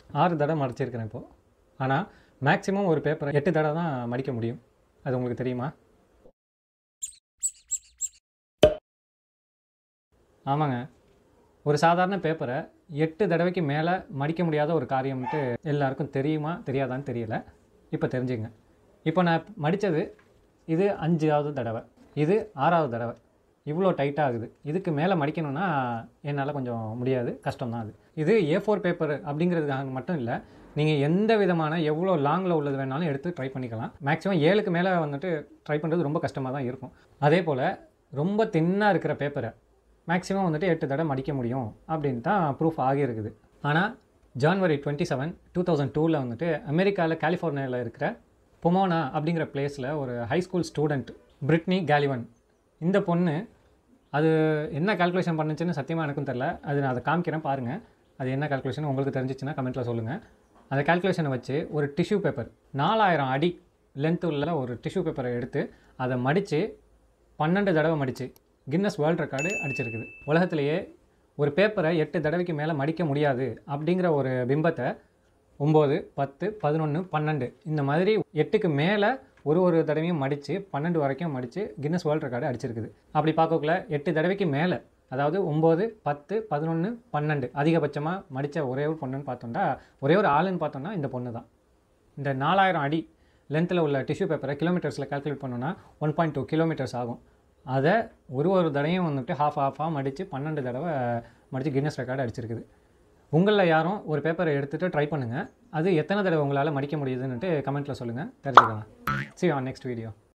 ஆறு தடவை மடிச்சிருக்கிறேன் இப்போது ஆனால் மேக்ஸிமம் ஒரு பேப்பரை எட்டு தடவை தான் மடிக்க முடியும் அது உங்களுக்கு தெரியுமா ஆமாங்க ஒரு சாதாரண பேப்பரை எட்டு தடவைக்கு மேலே மடிக்க முடியாத ஒரு காரியம்ட்டு எல்லாருக்கும் தெரியுமா தெரியாதான்னு தெரியல இப்போ தெரிஞ்சுங்க இப்போ நான் மடித்தது இது அஞ்சாவது தடவை இது ஆறாவது தடவை இவ்வளோ டைட்டாக ஆகுது இதுக்கு மேலே மடிக்கணும்னா என்னால் கொஞ்சம் முடியாது கஷ்டம் தான் அது இது ஏ ஃபோர் பேப்பர் அப்படிங்கிறதுக்காக மட்டும் இல்லை நீங்கள் எந்த விதமான எவ்வளோ லாங்கில் உள்ளது வேணாலும் எடுத்து ட்ரை பண்ணிக்கலாம் மேக்ஸிமம் ஏழுக்கு மேலே வந்துட்டு ட்ரை பண்ணுறது ரொம்ப கஷ்டமாக தான் இருக்கும் அதே போல் ரொம்ப தின்னாக இருக்கிற பேப்பரை மேக்ஸிமம் வந்துட்டு எட்டு தடவை மடிக்க முடியும் அப்படின்னு தான் ப்ரூஃப் ஆகியிருக்குது ஆனால் January twenty seven two thousand டூவில் வந்துட்டு அமெரிக்காவில் கலிஃபோர்னியாவில் இருக்கிற பொமோனா அப்படிங்கிற பிளேஸில் ஒரு ஹை ஸ்கூல் ஸ்டூடெண்ட் பிரிட்னி கேலிவன் இந்த பொண்ணு அது என்ன கால்குலேஷன் பண்ணுச்சுன்னு சத்தியமாக எனக்கும் தெரில அது நான் அதை காமிக்கிறேன் பாருங்கள் அது என்ன கால்குலேஷன் உங்களுக்கு தெரிஞ்சிச்சுன்னா கமெண்ட்டில் சொல்லுங்கள் அந்த கால்குலேஷனை வச்சு ஒரு டிஷ்யூ பேப்பர் நாலாயிரம் அடி லென்த் உள்ள ஒரு டிஷ்யூ பேப்பரை எடுத்து அதை மடித்து பன்னெண்டு தடவை மடித்து கின்னஸ் வேர்ல்ட் ரெக்கார்டு அடிச்சிருக்குது உலகத்திலேயே ஒரு பேப்பரை எட்டு தடவைக்கு மேலே மடிக்க முடியாது அப்படிங்கிற ஒரு பிம்பத்தை ஒம்பது பத்து பதினொன்று பன்னெண்டு இந்த மாதிரி எட்டுக்கு மேலே ஒரு ஒரு தடவையும் மடித்து பன்னெண்டு வரைக்கும் மடித்து கின்னஸ் வேர்ல்ட் ரெக்கார்டு அடிச்சிருக்குது அப்படி பார்க்கக்குள்ள எட்டு தடவைக்கு மேலே அதாவது ஒம்பது பத்து பதினொன்று பன்னெண்டு அதிகபட்சமாக மடித்த ஒரே ஒரு பொண்ணுன்னு பார்த்தோம்னா ஒரே ஒரு ஆளுன்னு பார்த்தோம்னா இந்த பொண்ணு தான் இந்த நாலாயிரம் அடி லென்த்தில் உள்ள டிஷ்யூ பேப்பரை கிலோமீட்டர்ஸில் கால்குலேட் பண்ணோன்னா ஒன் பாயிண்ட் டூ கிலோமீட்டர்ஸ் ஆகும் அதை ஒரு ஒரு தடவையும் வந்துட்டு ஹாஃப் ஹாஃபாக மடித்து பன்னெண்டு தடவை மடித்து கின்னஸ் ரெக்கார்டு அடிச்சிருக்குது உங்களில் யாரும் ஒரு பேப்பரை எடுத்துகிட்டு ட்ரை பண்ணுங்கள் அது எத்தனை தடவை உங்களால் மடிக்க முடியுதுன்னுட்டு கமெண்ட்டில் சொல்லுங்கள் தெரிஞ்சுக்கலாம் see you on next video